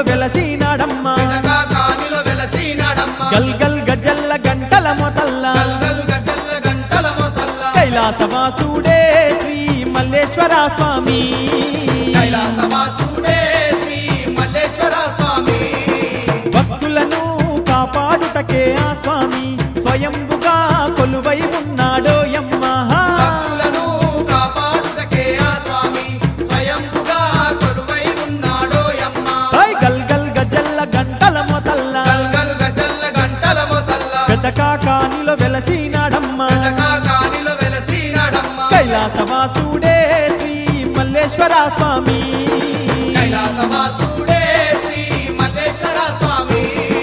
వెలసినాడమ్మ వెనకా కానిలో వెలసినాడమ్మ గల్ గల్ గజల్ల గంటల మొదల్ల గల్గల్ గజల్ల గంటల మొదల్ల కైలాసవాసుడే శ్రీ మల్లేశ్వర స్వామి కైలాసవాసుడే శ్రీ మల్లేశ్వర స్వామి భక్తులను కాపాడుటకే ఆ స్వామి స్వయంబుగా కొలువై ఉన్నాడో యమ్మ భక్తులను కాపాడుటకే ఆ స్వామి స్వయంగా కొలువై ఉన్నాడో యమ్మ గల్ గల్ గజల్ల గంటల మొదల్ల గల్గల్ గజల్ల గంటల మొదల్ల పెదకా కానిలో వెలసినాడమ్మ వెనకా కానిలో వెలసినాడమ్మ కైలాసవాసుడే శ్రీ మల్లేశ్వర స్వామి కైలాసవాసుడే శ్రీ మల్లేశ్వర స్వామి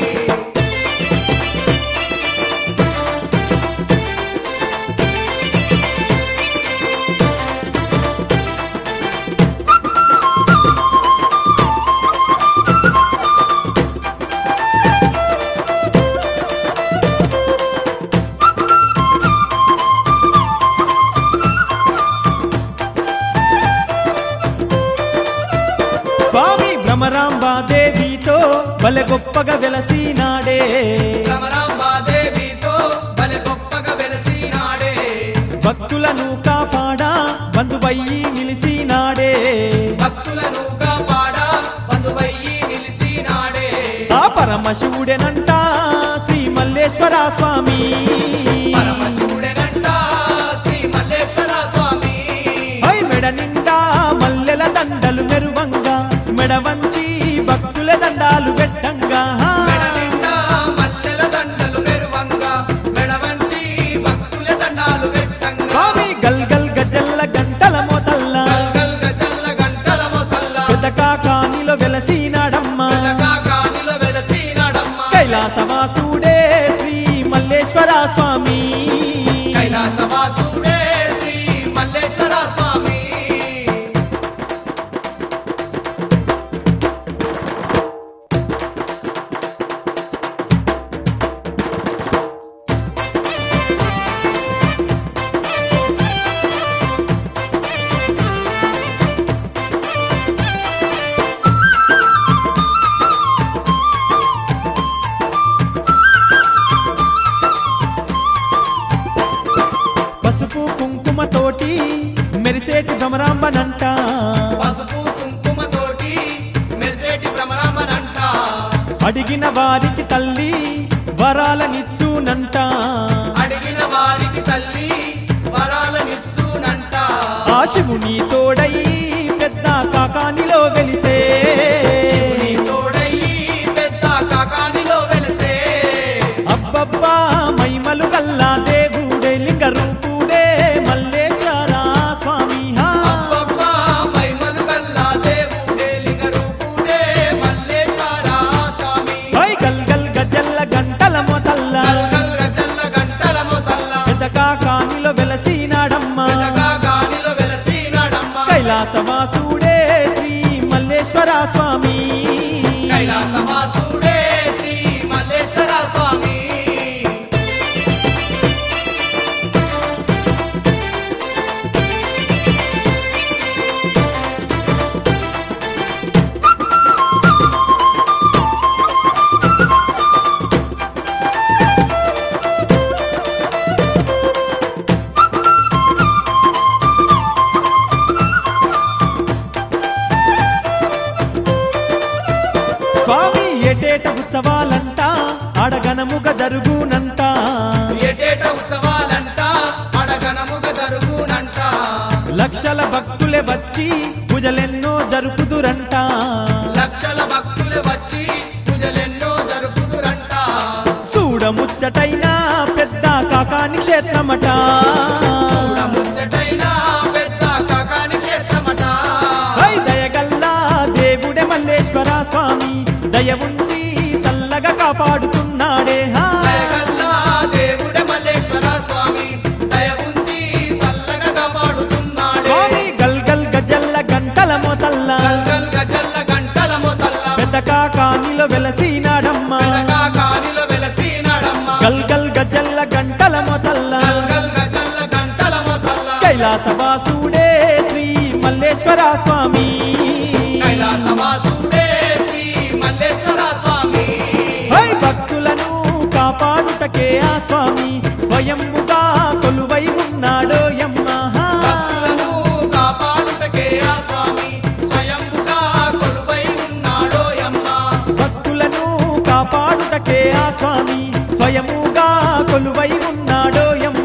స్వామి భ్రమరాంబాదేవితో బలె గొప్పగా వెలసినాడే రమరాంబాదేవితో బలె గొప్పగా వెలసినాడే భక్తులను కాపాడా బంధువయ్యి నిలిసినాడే భక్తులను కాపాడా బంధువయ్యి నిలిసినాడే ఆ పరమశివుడెనంట శ్రీ మల్లేశ్వర స్వామి పరమశివుడెనంట శ్రీ మల్లేశ్వర స్వామి పై మెడ నిండా మల్లెల దండలు మెరువంగా మెడ వంచి భక్తుల దండాలు పెట్టంగా మెడ నిండా మల్లెల దండలు మెరువంగా మెడ వంచి భక్తుల దండాలు పెట్టంగా స్వామి గల్ గల్ గజల్ల గంటల మోతల్ల గల్గల్ గజల్ల గంటల మొదల్ల పెదకా కానిలో వెలసినాడమ్మ వెనకా కానిలో వెలసినాడమ్మ కైలాసవాసుడే శ్రీ మల్లేశ్వర స్వామి కైలాసవాసుడే శ్రీ మల్లేశ్వర స్వామి పసుపు కుంకుమతోటి మెరిసేటి భ్రమరాంబనంట పసుపు కుంకుమతోటి మెరిసేటి భ్రమరాంబనంట అడిగిన వారికి తల్లి వరాలనిచ్చునంట అడిగిన వారికి తల్లి వరాలనిచ్చునంట ఆ శివుని తోడై పెద్ద కాకానిలో వెలిసే నీ తోడయి పెద్ద కాకానిలో వెలిసే అబ్బబ్బా మైమలు గల్లా దేవుడే లింగ రూపుడే మల్లేశ్వర స్వామి హా. అబ్బబ్బా మైమలు గల్లా దేవుడే లింగ రూపుడే మల్లేశ్వర స్వామి హై గల్ గల్ గజల్ల గంటల మొదల్ల గల్గల్ గజల్ల గంటల మొదల్ల పెద్ద కాకానిలో వెలసినాడమ్మ వెనకా గానిలో వెలసినాడమ్మ కైలాసవాసుడే శ్రీ మల్లేశ్వర స్వామి కైలాసవాసుడే శ్రీ మల్లేశ్వర స్వామి స్వామి ఏటేట ఉత్సవాలంట అడగనముగ జరుగునంట ఏటేట ఉత్సవాలంట అడగనముగ జరుగునంట లక్షల భక్తులే వచ్చి పూజలెన్నో జరుపుదురంట లక్షల భక్తులు వచ్చి పూజలెన్నో జరుపుదురంట చూడముచ్చటైన పెద్ద కాకాని క్షేత్రమట చూడముచ్చటైన పెద్ద కాకాని క్షేత్రమట హై దయగల్లా దేవుడే మల్లేశ్వర స్వామి దయ ఉంచి చల్లగా కాపాడుతున్నాడే హా. దయగల్లా దేవుడే మల్లేశ్వర స్వామి దయ ఉంచి చల్లగా కాపాడుతున్నాడే స్వామి గల్ గల్ గజల్ల గంటల మొదల్ల గల్గల్ గజల్ల గంటల మొదల్ల పెద్ద కాకానిలో వెలసినాడమ్మ వెనకా కానిలో వెలసినాడమ్మ గల్ గల్ గజల్ల గంటల మొదల్ల గల్గల్ గజల్ల గంటల మొదల్ల కైలాసవాసుడే శ్రీ మల్లేశ్వర స్వామి కైలాసవాసుడే శ్రీ మల్లేశ్వర ఆ స్వామి స్వయంముగా కొలువై ఉన్నాడో యమ్మ భక్తులను కాపాడుటకే ఆ స్వామి స్వయంగా కొలువై ఉన్నాడో యమ్మ భక్తులను కాపాడుటకే ఆ స్వామి స్వయముగా కొలువై ఉన్నాడో యమ్మ